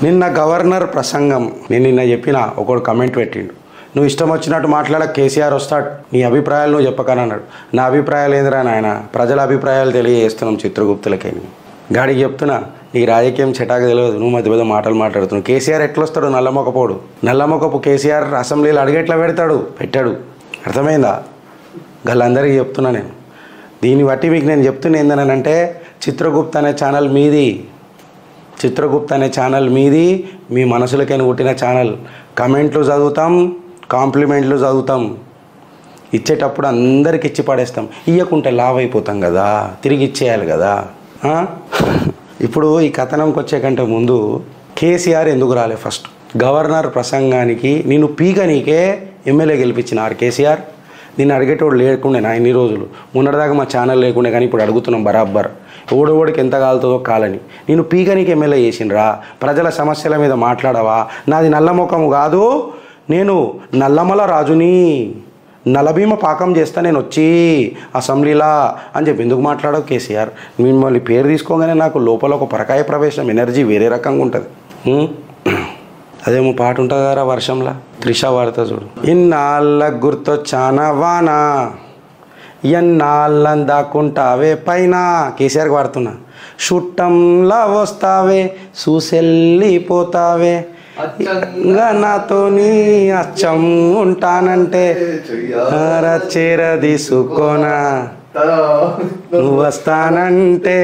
నిన్న గవర్నర్ ప్రసంగం నేను నిన్న చెప్పిన ఒకడు కమెంట్ పెట్టిండు నువ్వు ఇష్టం వచ్చినట్టు మాట్లాడ కేసీఆర్ వస్తాడు నీ అభిప్రాయాలు నువ్వు చెప్పకనన్నాడు నా అభిప్రాయాలు ఏందిరా నాయన ప్రజల అభిప్రాయాలు తెలియజేస్తున్నాం చిత్రగుప్తులకని గాడికి చెప్తున్నా నీ రాజకీయం చెటాకు తెలియదు నువ్వు మధ్య మధ్య మాటలు మాట్లాడుతున్నావు కేసీఆర్ ఎట్లొస్తాడు నల్లమొకపోడు నల్లమొకపు కేసీఆర్ అసెంబ్లీలో అడిగెట్లా పెడతాడు పెట్టాడు అర్థమైందా వాళ్ళందరికీ చెప్తున్నా నేను దీన్ని బట్టి మీకు నేను చెప్తున్నా ఏందనంటే చిత్రగుప్త అనే ఛానల్ మీది చిత్రగుప్త అనే ఛానల్ మీది మీ మనసులకైనా పుట్టిన ఛానల్ కమెంట్లు చదువుతాం కాంప్లిమెంట్లు చదువుతాం ఇచ్చేటప్పుడు అందరికి ఇచ్చి పడేస్తాం ఇయ్యకుంటే లావ్ అయిపోతాం కదా తిరిగి ఇచ్చేయాలి కదా ఆ? ఇప్పుడు ఈ కథనంకి వచ్చే కంటే ముందు కేసీఆర్ ఎందుకు రాలే ఫస్ట్ గవర్నర్ ప్రసంగానికి నేను పీక నీకే ఎమ్మెల్యే గెలిపించినారు కేసీఆర్ దీన్ని అడిగేటోడు లేకుండే నా ఇన్ని రోజులు మొన్నటిదాకా మా ఛానల్ లేకుండే కానీ ఇప్పుడు అడుగుతున్నాం బరాబర్ ఓడోడికి ఎంత కాలుతుందో కాలని నేను పీకనికి ఎమ్మెల్యే చేసిండ్రా ప్రజల సమస్యల మీద మాట్లాడవా నాది నల్లముఖము కాదు నేను నల్లమల రాజుని నలభీమ పాకం చేస్తా నేను వచ్చి అసెంబ్లీలా అని చెప్పి ఎందుకు మాట్లాడవు కేసీఆర్ మిమ్మల్ని పేరు తీసుకోగానే నాకు లోపల ఒక పరకాయ ప్రవేశం ఎనర్జీ వేరే రకంగా ఉంటుంది హ్మ్? అదేమో పాట ఉంటుంది కదా వర్షంలా త్రిష వాడతా చూడు ఇన్నాళ్ళ గుర్తొచ్చానా వానా ఎన్నాళ్ళం దాక్కుంటావే పైన కేసీఆర్కి వాడుతున్నా చుట్టంలా వస్తావే చూసెళ్ళిపోతావే ఇంకా నాతోని అచ్చం ఉంటానంటే ఆర చీర తీసుకోనా నువ్వు వస్తానంటే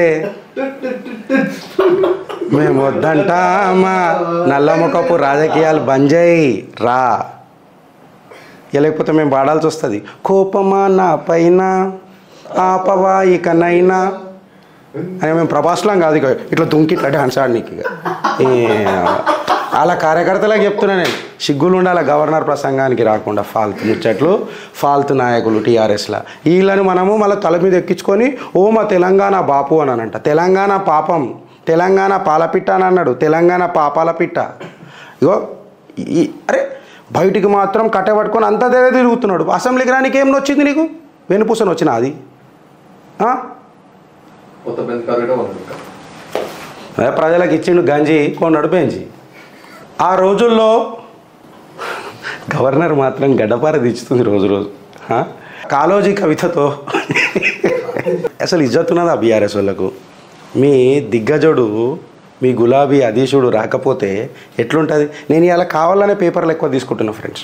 మేము వద్దంటామా నల్లముఖపు రాజకీయాలు బంద్ చేయి రా ఇక లేకపోతే మేము పాడాల్సి వస్తుంది కోపమా నా పైన ఆపవా ఇకనైనా అని మేము ప్రభాస్లాం కాదు ఇక ఇట్లా దుంకి ఇట్లా డాన్స్ ఆడనీకి ఇక ఏ, అలా కార్యకర్తలకు చెప్తున్నా నేను సిగ్గులు ఉండాలి గవర్నర్ ప్రసంగానికి రాకుండా ఫాల్తు ముచ్చట్లు ఫాల్తు నాయకులు టీఆర్ఎస్లా వీళ్ళని మనము మళ్ళీ తల మీద ఎక్కించుకొని ఓ మా తెలంగాణ బాపు అని అనంట తెలంగాణ పాపం తెలంగాణ పాలపిట్ట అని అన్నాడు తెలంగాణ పాపాల పిట్ట ఇగో ఈ అరే బయటికి మాత్రం కట్టబట్టుకొని అంతా దగ్గర తిరుగుతున్నాడు అసెంబ్లీకి రానికి ఏం వచ్చింది నీకు వెనుపూసని వచ్చిన అది ఆ? కొత్త పెద్ద కరువు అనుకుంటా అదే ప్రజలకు ఇచ్చిండు గంజి కొన్నాడు పెంచి ఆ రోజుల్లో గవర్నర్ మాత్రం గడ్డపార దించుతుంది రోజు రోజు ఆ? కాలోజీ కవితతో అసలు ఇజ్జతున్నదా బీఆర్ఎస్ వాళ్ళకు మీ దిగ్గజుడు మీ గులాబీ అధీశుడు రాకపోతే ఎట్లుంటుంది నేను ఇలా కావాలనే పేపర్లు ఎక్కువ తీసుకుంటున్నా ఫ్రెండ్స్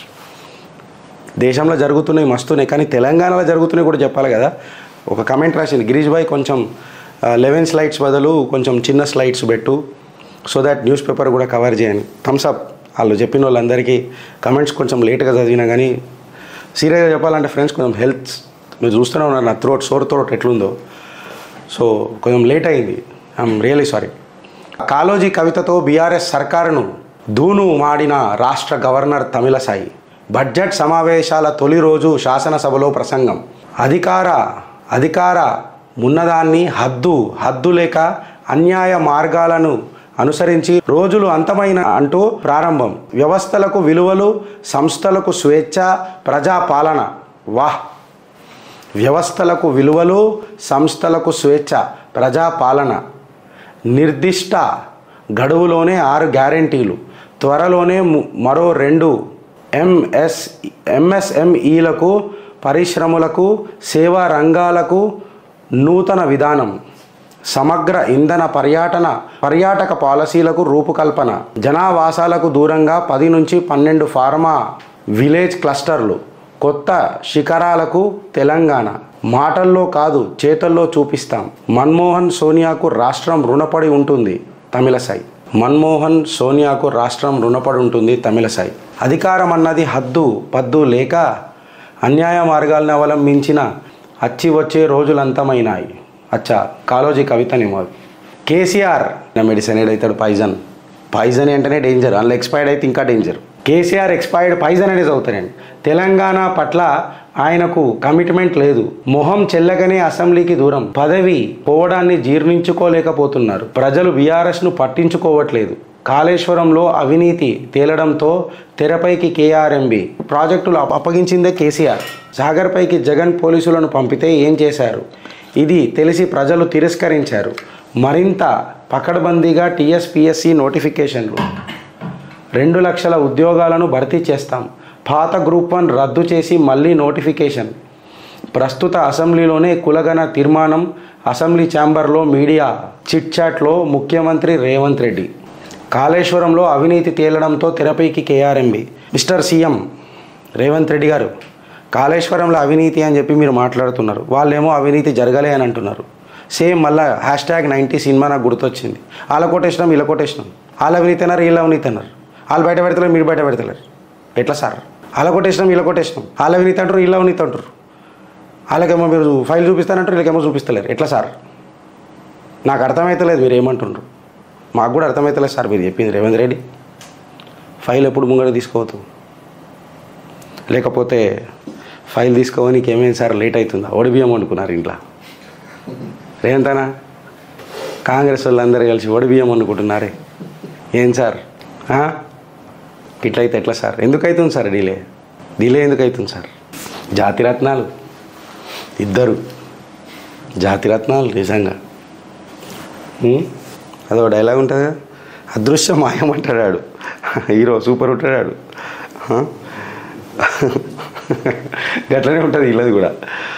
దేశంలో జరుగుతున్నాయి మస్తున్నాయి కానీ తెలంగాణలో జరుగుతున్నాయి కూడా చెప్పాలి కదా ఒక కమెంట్ రాసింది గిరీష్ భాయ్ కొంచెం లెవెన్ స్లైడ్స్ బదులు కొంచెం చిన్న స్లైడ్స్ పెట్టు సో దాట్ న్యూస్ పేపర్ కూడా కవర్ చేయని థమ్స్ అప్ వాళ్ళు చెప్పిన వాళ్ళందరికీ కమెంట్స్ కొంచెం లేట్గా చదివినా కానీ సీరియస్గా చెప్పాలంటే ఫ్రెండ్స్ కొంచెం హెల్త్ మీరు చూస్తూనే ఉన్నారు నా థ్రోట్ సోర్ థ్రోట్ ఎట్లుందో సో కొంచెం లేట్ అయింది ఐఎమ్ రియలీ సారీ కాలోజీ కవితతో బీఆర్ఎస్ సర్కారును దూను మాడిన రాష్ట్ర గవర్నర్ తమిళసాయి బడ్జెట్ సమావేశాల తొలి రోజు శాసనసభలో ప్రసంగం అధికార అధికార మున్నదాన్ని హద్దు హద్దు లేక అన్యాయ మార్గాలను అనుసరించి రోజులు అంతమైన అంటూ ప్రారంభం వ్యవస్థలకు విలువలు సంస్థలకు స్వేచ్ఛ ప్రజాపాలన వాహ్ వ్యవస్థలకు విలువలు సంస్థలకు స్వేచ్ఛ ప్రజాపాలన నిర్దిష్ట గడువులోనే ఆరు గ్యారంటీలు త్వరలోనే ము- మరో రెండు ఎంఎస్ ఎంఎస్ఎంఈలకు పరిశ్రమలకు సేవా రంగాలకు నూతన విధానం సమగ్ర ఇంధన పర్యాటన పర్యాటక పాలసీలకు రూపకల్పన జనావాసాలకు దూరంగా పది నుంచి పన్నెండు ఫార్మా విలేజ్ క్లస్టర్లు కొత్త శిఖరాలకు తెలంగాణ మాటల్లో కాదు చేతల్లో చూపిస్తాం మన్మోహన్ సోనియాకు రాష్ట్రం రుణపడి ఉంటుంది తమిళసాయి మన్మోహన్ సోనియాకు రాష్ట్రం రుణపడి ఉంటుంది తమిళసాయి అధికారం అన్నది హద్దు పద్దు లేక అన్యాయ మార్గాలను అవలంబించిన అచ్చి వచ్చే రోజులంతమైనాయి అచ్చా కాలోజీ కవితనేమో అది కేసీఆర్ నా మెడిసిన్ ఏడైతాడు పాయిజన్ పాయిజన్ అంటేనే డేంజర్ అందులో ఎక్స్పైర్డ్ అయితే ఇంకా డేంజర్ కేసీఆర్ ఎక్స్పైర్డ్ పాయిజన్ అనేది చదువుతానండి తెలంగాణ పట్ల ఆయనకు కమిట్మెంట్ లేదు మొహం చెల్లకనే అసెంబ్లీకి దూరం పదవి పోవడాన్ని జీర్ణించుకోలేకపోతున్నారు ప్రజలు బీఆర్ఎస్ను పట్టించుకోవట్లేదు కాళేశ్వరంలో అవినీతి తేలడంతో తెరపైకి కేఆర్ఎంబి ప్రాజెక్టులు అప్ప- అప్పగించిందే కేసీఆర్ సాగర్పైకి జగన్ పోలీసులను పంపితే ఏం చేశారు ఇది తెలిసి ప్రజలు తిరస్కరించారు మరింత పకడ్బందీగా టీఎస్పిఎస్సి నోటిఫికేషన్లు రెండు లక్షల ఉద్యోగాలను భర్తీ చేస్తాం పాత గ్రూప్ వన్ రద్దు చేసి మళ్ళీ నోటిఫికేషన్ ప్రస్తుత అసెంబ్లీలోనే కులగన తీర్మానం అసెంబ్లీ ఛాంబర్లో మీడియా చిట్ చాట్లో ముఖ్యమంత్రి రేవంత్ రెడ్డి కాళేశ్వరంలో అవినీతి తేలడంతో తెరపైకి కేఆర్ఎంబి మిస్టర్ సీఎం రేవంత్ రెడ్డి గారు కాళేశ్వరంలో అవినీతి అని చెప్పి మీరు మాట్లాడుతున్నారు వాళ్ళేమో అవినీతి జరగలే అని అంటున్నారు సేమ్ మళ్ళా హ్యాష్ ట్యాగ్ నైంటీ సినిమా నాకు గుర్తొచ్చింది వాళ్ళ కొట్టేసినాం వీళ్ళ కొట్టేసినాం వాళ్ళ అవినీతి అన్నారు వీళ్ళ అవినీతి అన్నారు వాళ్ళు బయట పెడతలేరు మీరు బయట పెడతలేరు ఎట్లా సార్ వాళ్ళ కొట్టేసినాం వీళ్ళ కొట్టేసినాం వాళ్ళ అవినీతి అంటారు వీళ్ళ అవినీతి అంటారు వాళ్ళకేమో మీరు ఫైల్ చూపిస్తానంటారు వీళ్ళకేమో చూపిస్తలేరు ఎట్లా సార్ నాకు అర్థమవుతలేదు మీరు ఏమంటుండ్రు మాకు కూడా అర్థమవుతలేదు సార్ మీరు చెప్పింది రేవంత్ రెడ్డి ఫైల్ ఎప్పుడు ముంగడ తీసుకోవద్దు లేకపోతే ఫైల్ తీసుకోవడానికి ఏమైంది సార్ లేట్ అవుతుందా ఒడిబియ్యం వండుకున్నారు ఇంట్లో రేంతనా కాంగ్రెస్ వాళ్ళందరూ కలిసి ఒడిబియ్యం వండుకుంటున్నారే ఏం సార్ ఆ? ఇట్లయితే ఎట్లా సార్ ఎందుకు అవుతుంది సార్ డిలే డిలే ఎందుకు అవుతుంది సార్ జాతిరత్నాలు ఇద్దరు జాతిరత్నాలు నిజంగా ఉం? అదో డైలాగ్ ఉంటుంది కదా అదృశ్య మాయం అంటాడు ఆడు. హీరో సూపర్ ఉంటాడు ఆడు. ఆ? గట్లనే ఉంటుంది వీళ్ళది కూడా